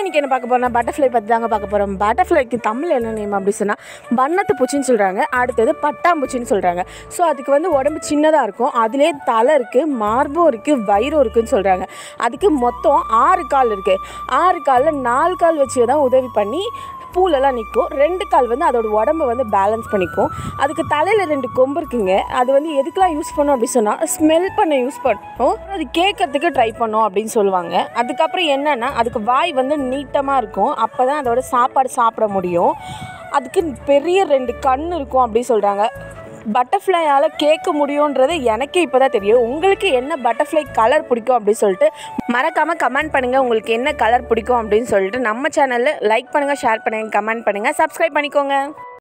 இன்றைக்கி என்ன பார்க்க போகிறோம்னா பட்டர்ஃப்ளை பற்றி தாங்க பார்க்க போகிறோம் பட்டர்ஃப்ளைக்கு தமிழ் என்ன நேம் அப்படி சொன்னால் வண்ணத்து பூச்சின்னு சொல்கிறாங்க அடுத்தது பட்டாம்பூச்சின்னு சொல்கிறாங்க ஸோ அதுக்கு வந்து உடம்பு சின்னதாக இருக்கும் அதுலேயே தலை இருக்குது மார்பும் இருக்குது வயிறும் இருக்குன்னு சொல்கிறாங்க அதுக்கு மொத்தம் ஆறு கால் இருக்குது ஆறு காலில் நாலு கால் வச்சு தான் உதவி பண்ணி பூலெல்லாம் நிற்கும் ரெண்டு கால் வந்து அதோட உடம்ப வந்து பேலன்ஸ் பண்ணிக்கும் அதுக்கு தலையில் ரெண்டு கொம்பு இருக்குங்க அது வந்து எதுக்கெலாம் யூஸ் பண்ணோம் அப்படின்னு சொன்னால் ஸ்மெல் பண்ண யூஸ் பண்ணும் அது கேட்கறதுக்கு ட்ரை பண்ணோம் அப்படின்னு சொல்லுவாங்க அதுக்கப்புறம் என்னென்னா அதுக்கு வாய் வந்து நீட்டமாக இருக்கும் அப்போ தான் அதோட சாப்பாடு சாப்பிட முடியும் அதுக்கு பெரிய ரெண்டு கண் இருக்கும் அப்படின்னு சொல்கிறாங்க பட்டர்ஃப்ளையால் கேட்க முடியுன்றது எனக்கே இப்போ தான் தெரியும் உங்களுக்கு என்ன பட்டர்ஃப்ளை கலர் பிடிக்கும் அப்படின்னு சொல்லிட்டு மறக்காமல் கமெண்ட் பண்ணுங்கள் உங்களுக்கு என்ன கலர் பிடிக்கும் அப்படின்னு சொல்லிட்டு நம்ம சேனலில் லைக் பண்ணுங்கள் ஷேர் பண்ணுங்கள் கமெண்ட் பண்ணுங்கள் சப்ஸ்கிரைப் பண்ணிக்கோங்க